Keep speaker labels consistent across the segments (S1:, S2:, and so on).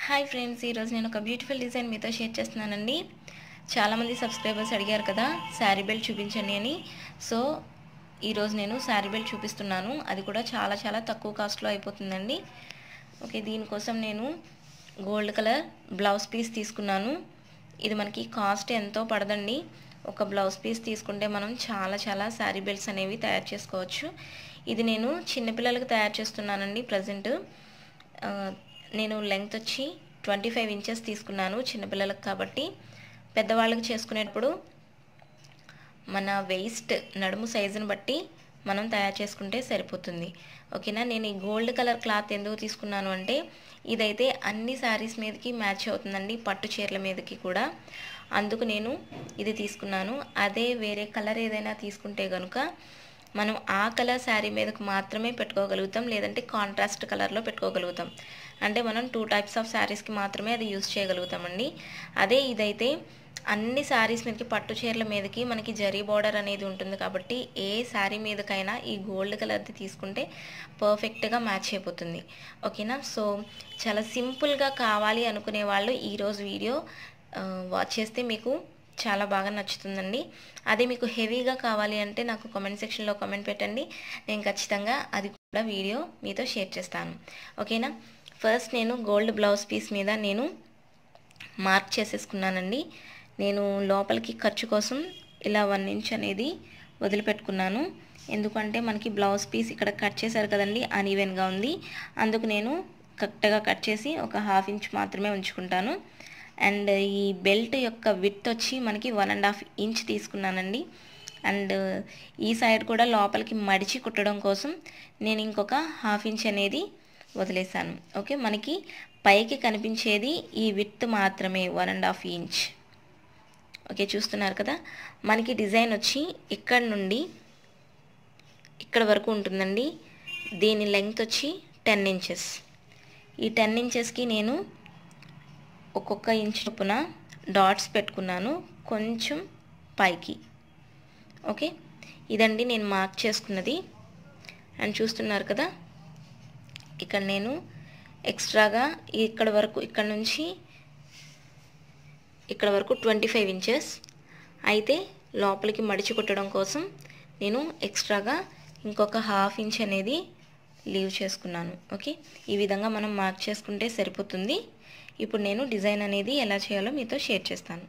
S1: hi friends ఈరోజు నేను ఒక బ్యూటిఫుల్ డిజైన్ మీతో షేర్ చేస్తున్నానండి చాలామంది సబ్స్క్రైబర్స్ అడిగారు కదా శారీ బెల్ట్ చూపించండి అని సో ఈరోజు నేను శారీ బెల్ట్ చూపిస్తున్నాను అది కూడా చాలా చాలా తక్కువ కాస్ట్లో అయిపోతుందండి ఓకే దీనికోసం నేను గోల్డ్ కలర్ బ్లౌజ్ పీస్ తీసుకున్నాను ఇది మనకి కాస్ట్ ఎంతో పడదండి ఒక బ్లౌజ్ పీస్ తీసుకుంటే మనం చాలా చాలా శారీ బెల్ట్స్ అనేవి తయారు చేసుకోవచ్చు ఇది నేను చిన్నపిల్లలకు తయారు చేస్తున్నానండి ప్రజెంట్ నేను లెంగ్త్ వచ్చి ట్వంటీ ఫైవ్ ఇంచెస్ తీసుకున్నాను చిన్నపిల్లలకు కాబట్టి పెద్దవాళ్ళకి చేసుకునేటప్పుడు మన వేస్ట్ నడుము సైజుని బట్టి మనం తయారు చేసుకుంటే సరిపోతుంది ఓకేనా నేను ఈ గోల్డ్ కలర్ క్లాత్ ఎందుకు తీసుకున్నాను అంటే ఇదైతే అన్ని శారీస్ మీదకి మ్యాచ్ అవుతుందండి పట్టు చీరల మీదకి కూడా అందుకు నేను ఇది తీసుకున్నాను అదే వేరే కలర్ ఏదైనా తీసుకుంటే కనుక మనం ఆ కలర్ శారీ మీదకు మాత్రమే పెట్టుకోగలుగుతాం లేదంటే కాంట్రాస్ట్ కలర్లో పెట్టుకోగలుగుతాం అంటే మనం టూ టైప్స్ ఆఫ్ శారీస్కి మాత్రమే అది యూస్ చేయగలుగుతామండి అదే ఇదైతే అన్ని శారీస్ మీదకి పట్టు చీరల మీదకి మనకి జరీ బార్డర్ అనేది ఉంటుంది కాబట్టి ఏ శారీ మీదకైనా ఈ గోల్డ్ కలర్ది తీసుకుంటే పర్ఫెక్ట్గా మ్యాచ్ అయిపోతుంది ఓకేనా సో చాలా సింపుల్గా కావాలి అనుకునే వాళ్ళు ఈరోజు వీడియో వాచ్ చేస్తే మీకు చాలా బాగా నచ్చుతుందండి అదే మీకు హెవీగా కావాలి అంటే నాకు కామెంట్ సెక్షన్లో కామెంట్ పెట్టండి నేను ఖచ్చితంగా అది కూడా వీడియో మీతో షేర్ చేస్తాను ఓకేనా ఫస్ట్ నేను గోల్డ్ బ్లౌజ్ పీస్ మీద నేను మార్క్ చేసేసుకున్నానండి నేను లోపలికి ఖర్చు కోసం ఇలా వన్ ఇంచ్ అనేది వదిలిపెట్టుకున్నాను ఎందుకంటే మనకి బ్లౌజ్ పీస్ ఇక్కడ కట్ చేశారు కదండి అన్ఈవెన్గా ఉంది అందుకు నేను కరెక్ట్గా కట్ చేసి ఒక హాఫ్ ఇంచ్ మాత్రమే ఉంచుకుంటాను అండ్ ఈ బెల్ట్ యొక్క విత్ వచ్చి మనకి వన్ అండ్ హాఫ్ ఇంచ్ తీసుకున్నానండి అండ్ ఈ సైడ్ కూడా లోపలికి మడిచి కుట్టడం కోసం నేను ఇంకొక హాఫ్ ఇంచ్ అనేది వదిలేసాను ఓకే మనకి పైకి కనిపించేది ఈ విత్ మాత్రమే one and half inch okay చూస్తున్నారు కదా మనకి డిజైన్ వచ్చి ఇక్కడ నుండి ఇక్కడ వరకు ఉంటుందండి దీని లెంగ్త్ వచ్చి టెన్ ఇంచెస్ ఈ టెన్ ఇంచెస్కి నేను ఒక్కొక్క ఇంచ్ చొప్పున డాట్స్ పెట్టుకున్నాను కొంచెం పైకి ఓకే ఇదండి నేను మార్క్ చేసుకున్నది అండ్ చూస్తున్నారు కదా ఇక్కడ నేను ఎక్స్ట్రాగా ఇక్కడ వరకు ఇక్కడ నుంచి ఇక్కడ వరకు ట్వంటీ ఫైవ్ ఇంచెస్ అయితే లోపలికి మడిచి కుట్టడం కోసం నేను ఎక్స్ట్రాగా ఇంకొక హాఫ్ ఇంచ్ అనేది లీవ్ చేసుకున్నాను ఓకే ఈ విధంగా మనం మార్క్ చేసుకుంటే సరిపోతుంది ఇప్పుడు నేను డిజైన్ అనేది ఎలా చేయాలో మీతో షేర్ చేస్తాను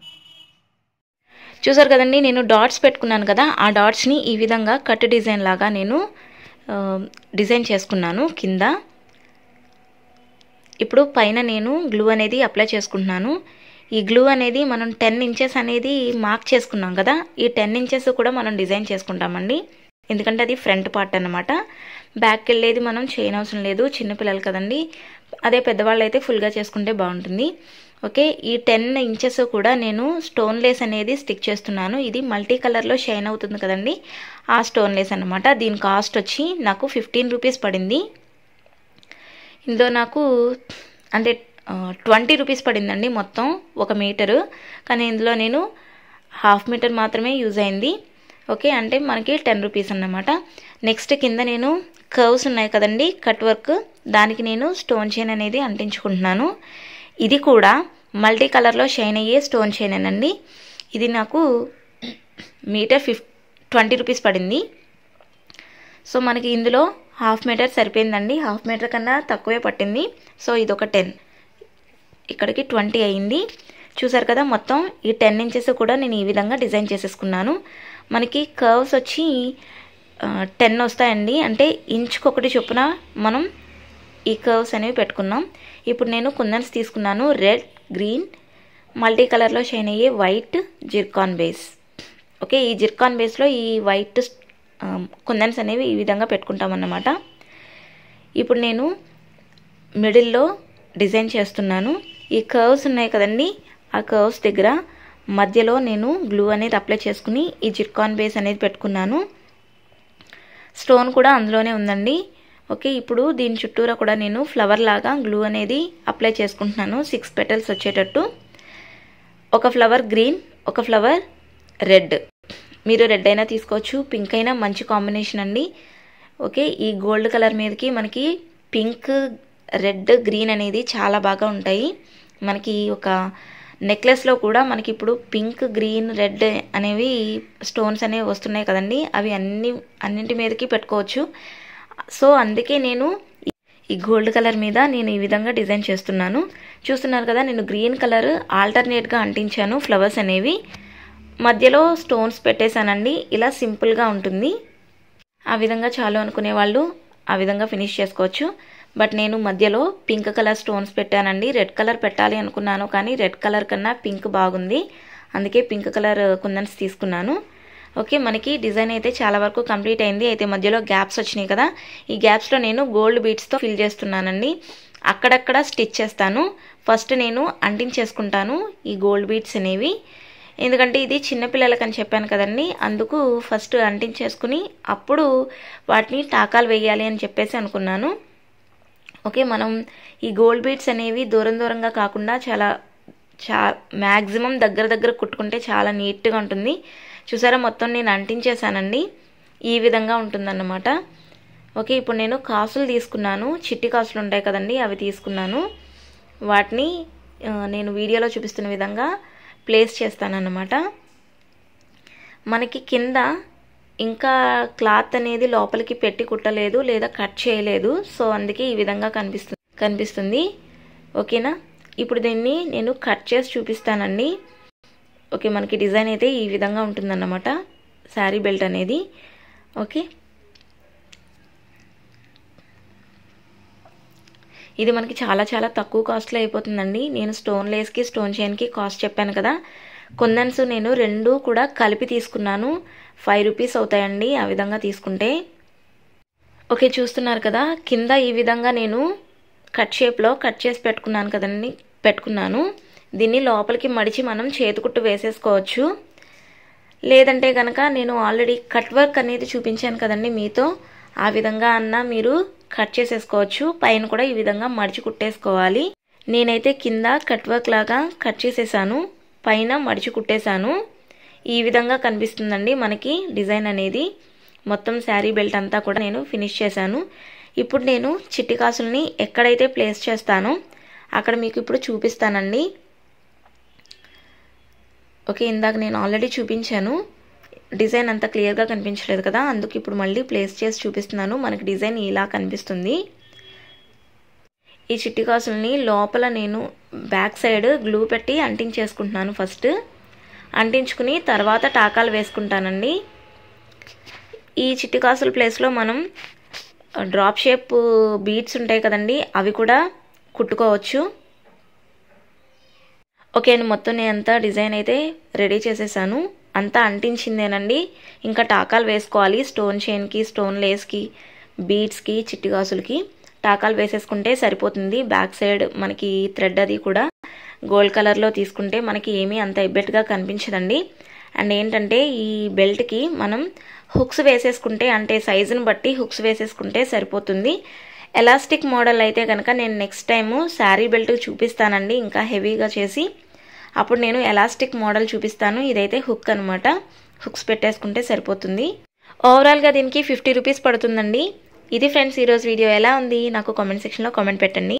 S1: చూసారు కదండి నేను డాట్స్ పెట్టుకున్నాను కదా ఆ డాట్స్ని ఈ విధంగా కట్ డిజైన్ లాగా నేను డిజైన్ చేసుకున్నాను కింద ఇప్పుడు పైన నేను గ్లూ అనేది అప్లై చేసుకుంటున్నాను ఈ గ్లూ అనేది మనం టెన్ ఇంచెస్ అనేది మార్క్ చేసుకున్నాం కదా ఈ టెన్ ఇంచెస్ కూడా మనం డిజైన్ చేసుకుంటామండి ఎందుకంటే అది ఫ్రంట్ పార్ట్ అనమాట బ్యాక్ వెళ్ళేది మనం చేయనవసరం లేదు చిన్నపిల్లలు కదండి అదే పెద్దవాళ్ళు అయితే ఫుల్గా చేసుకుంటే బాగుంటుంది ఓకే ఈ టెన్ ఇంచెస్ కూడా నేను స్టోన్ లేస్ అనేది స్టిక్ చేస్తున్నాను ఇది మల్టీ కలర్లో షైన్ అవుతుంది కదండి ఆ స్టోన్ లేస్ అనమాట దీని కాస్ట్ వచ్చి నాకు ఫిఫ్టీన్ రూపీస్ పడింది ఇందులో నాకు అంటే ట్వంటీ రూపీస్ పడిందండి మొత్తం ఒక మీటరు కానీ ఇందులో నేను హాఫ్ మీటర్ మాత్రమే యూజ్ అయింది ఓకే అంటే మనకి టెన్ రూపీస్ అన్నమాట నెక్స్ట్ కింద నేను కర్వ్స్ ఉన్నాయి కదండి కట్ వర్క్ దానికి నేను స్టోన్ చైన్ అనేది అంటించుకుంటున్నాను ఇది కూడా మల్టీ కలర్లో షైన్ అయ్యే స్టోన్ చైన్ అండి ఇది నాకు మీటర్ ఫిఫ్ ట్వంటీ రూపీస్ పడింది సో మనకి ఇందులో హాఫ్ మీటర్ సరిపోయిందండి హాఫ్ మీటర్ కన్నా తక్కువే పట్టింది సో ఇది ఒక టెన్ ఇక్కడికి ట్వంటీ అయింది చూసారు కదా మొత్తం ఈ టెన్ ఇంచెస్ కూడా నేను ఈ విధంగా డిజైన్ చేసేసుకున్నాను మనకి కర్వ్స్ వచ్చి టెన్ వస్తాయండి అంటే ఇంచుకు ఒకటి చొప్పున మనం ఈ కర్వ్స్ అనేవి పెట్టుకున్నాం ఇప్పుడు నేను కుందన్స్ తీసుకున్నాను రెడ్ గ్రీన్ మల్టీ కలర్లో షైన్ అయ్యే వైట్ జిర్కాన్ బేస్ ఓకే ఈ జిర్కాన్ బేస్లో ఈ వైట్ కుందన్స్ అనేవి ఈ విధంగా పెట్టుకుంటాం అన్నమాట ఇప్పుడు నేను మిడిల్లో డిజైన్ చేస్తున్నాను ఈ కర్వ్స్ ఉన్నాయి కదండి ఆ కర్వ్స్ దగ్గర మధ్యలో నేను గ్లూ అనేది అప్లై చేసుకుని ఈ జిర్కాన్ బేస్ అనేది పెట్టుకున్నాను స్టోన్ కూడా అందులోనే ఉందండి ఓకే ఇప్పుడు దీని చుట్టూరా కూడా నేను ఫ్లవర్ లాగా గ్లూ అనేది అప్లై చేసుకుంటున్నాను సిక్స్ పెటల్స్ వచ్చేటట్టు ఒక ఫ్లవర్ గ్రీన్ ఒక ఫ్లవర్ రెడ్ మీరు రెడ్ అయినా తీసుకోవచ్చు పింక్ అయినా మంచి కాంబినేషన్ అండి ఓకే ఈ గోల్డ్ కలర్ మీదకి మనకి పింక్ రెడ్ గ్రీన్ అనేది చాలా బాగా ఉంటాయి మనకి ఒక నెక్లెస్లో కూడా మనకి ఇప్పుడు పింక్ గ్రీన్ రెడ్ అనేవి స్టోన్స్ అనేవి వస్తున్నాయి కదండి అవి అన్ని అన్నింటి మీదకి పెట్టుకోవచ్చు సో అందుకే నేను ఈ గోల్డ్ కలర్ మీద నేను ఈ విధంగా డిజైన్ చేస్తున్నాను చూస్తున్నారు కదా నేను గ్రీన్ కలర్ ఆల్టర్నేట్గా అంటించాను ఫ్లవర్స్ అనేవి మధ్యలో స్టోన్స్ పెట్టేశానండి ఇలా సింపుల్గా ఉంటుంది ఆ విధంగా చాలు అనుకునే వాళ్ళు ఆ విధంగా ఫినిష్ చేసుకోవచ్చు బట్ నేను మధ్యలో పింక్ కలర్ స్టోన్స్ పెట్టానండి రెడ్ కలర్ పెట్టాలి అనుకున్నాను కానీ రెడ్ కలర్ కన్నా పింక్ బాగుంది అందుకే పింక్ కలర్ కుందన్స్ తీసుకున్నాను ఓకే మనకి డిజైన్ అయితే చాలా వరకు కంప్లీట్ అయింది అయితే మధ్యలో గ్యాప్స్ వచ్చినాయి కదా ఈ గ్యాప్స్లో నేను గోల్డ్ బీట్స్తో ఫిల్ చేస్తున్నానండి అక్కడక్కడ స్టిచ్ చేస్తాను ఫస్ట్ నేను అంటించేసుకుంటాను ఈ గోల్డ్ బీట్స్ అనేవి ఎందుకంటే ఇది చిన్నపిల్లలకి అని చెప్పాను కదండి అందుకు ఫస్ట్ అంటించేసుకుని అప్పుడు వాటిని టాకాలు వేయాలి అని చెప్పేసి అనుకున్నాను ఓకే మనం ఈ గోల్డ్ బీట్స్ అనేవి దూరం దూరంగా కాకుండా చాలా చా మ్యాక్సిమం దగ్గర దగ్గర కుట్టుకుంటే చాలా నీట్గా ఉంటుంది చూసారా మొత్తం నేను అంటించేసానండి ఈ విధంగా ఉంటుందన్నమాట ఓకే ఇప్పుడు నేను కాసులు తీసుకున్నాను చిట్టి కాసులు ఉంటాయి కదండి అవి తీసుకున్నాను వాటిని నేను వీడియోలో చూపిస్తున్న విధంగా ప్లేస్ చేస్తానన్నమాట మనకి కింద ఇంకా క్లాత్ అనేది లోపలికి పెట్టి కుట్టలేదు లేదా కట్ చేయలేదు సో అందుకే ఈ విధంగా కనిపిస్తుంది కనిపిస్తుంది ఓకేనా ఇప్పుడు దీన్ని నేను కట్ చేసి చూపిస్తానండి ఓకే మనకి డిజైన్ అయితే ఈ విధంగా ఉంటుందన్నమాట శారీ బెల్ట్ అనేది ఓకే ఇది మనకి చాలా చాలా తక్కువ కాస్ట్లో అయిపోతుందండి నేను స్టోన్ లేస్కి స్టోన్ చైన్కి కాస్ట్ చెప్పాను కదా కుందన్స్ నేను రెండు కూడా కలిపి తీసుకున్నాను ఫైవ్ రూపీస్ అవుతాయండి ఆ విధంగా తీసుకుంటే ఓకే చూస్తున్నారు కదా కింద ఈ విధంగా నేను కట్ షేప్లో కట్ చేసి పెట్టుకున్నాను కదండి పెట్టుకున్నాను దీన్ని లోపలికి మడిచి మనం చేతికుట్టు వేసేసుకోవచ్చు లేదంటే కనుక నేను ఆల్రెడీ కట్ వర్క్ అనేది చూపించాను కదండి మీతో ఆ విధంగా అన్న మీరు కట్ చేసేసుకోవచ్చు పైన కూడా ఈ విధంగా మడిచి కుట్టేసుకోవాలి నేనైతే కింద కట్ వర్క్ లాగా కట్ చేసేసాను పైన మడిచి కుట్టేశాను ఈ విధంగా కనిపిస్తుందండి మనకి డిజైన్ అనేది మొత్తం శారీ బెల్ట్ అంతా కూడా నేను ఫినిష్ చేశాను ఇప్పుడు నేను చిట్టి కాసుల్ని ఎక్కడైతే ప్లేస్ చేస్తానో అక్కడ మీకు ఇప్పుడు చూపిస్తానండి ఓకే ఇందాక నేను ఆల్రెడీ చూపించాను డిజైన్ అంత క్లియర్గా కనిపించలేదు కదా అందుకు ఇప్పుడు మళ్ళీ ప్లేస్ చేసి చూపిస్తున్నాను మనకి డిజైన్ ఇలా కనిపిస్తుంది ఈ చిట్టి కాసుల్ని లోపల నేను బ్యాక్ సైడ్ గ్లూ పెట్టి అంటించేసుకుంటున్నాను ఫస్ట్ అంటించుకుని తర్వాత టాకాలు వేసుకుంటానండి ఈ చిట్టి కాసుల ప్లేస్లో మనం డ్రాప్ షేప్ బీడ్స్ ఉంటాయి కదండి అవి కూడా కుట్టుకోవచ్చు ఓకే అండి మొత్తం నేను అంతా డిజైన్ అయితే రెడీ చేసేసాను అంతా అంటించిందేనండి ఇంకా టాకాలు వేసుకోవాలి స్టోన్ చైన్కి స్టోన్ లేస్కి బీడ్స్కి చిట్టి గాజులకి టాకాలు వేసేసుకుంటే సరిపోతుంది బ్యాక్ సైడ్ మనకి థ్రెడ్ అది కూడా గోల్డ్ కలర్లో తీసుకుంటే మనకి ఏమీ అంత ఎబ్బెట్గా కనిపించదండి అండ్ ఏంటంటే ఈ బెల్ట్కి మనం హుక్స్ వేసేసుకుంటే అంటే సైజుని బట్టి హుక్స్ వేసేసుకుంటే సరిపోతుంది ఎలాస్టిక్ మోడల్ అయితే కనుక నేను నెక్స్ట్ టైము శారీ బెల్ట్ చూపిస్తానండి ఇంకా హెవీగా చేసి అప్పుడు నేను ఎలాస్టిక్ మోడల్ చూపిస్తాను ఇదైతే హుక్ అనమాట హుక్స్ పెట్టేసుకుంటే సరిపోతుంది ఓవరాల్గా దీనికి ఫిఫ్టీ రూపీస్ పడుతుందండి ఇది ఫ్రెండ్స్ ఈరోజు వీడియో ఎలా ఉంది నాకు కామెంట్ సెక్షన్లో కామెంట్ పెట్టండి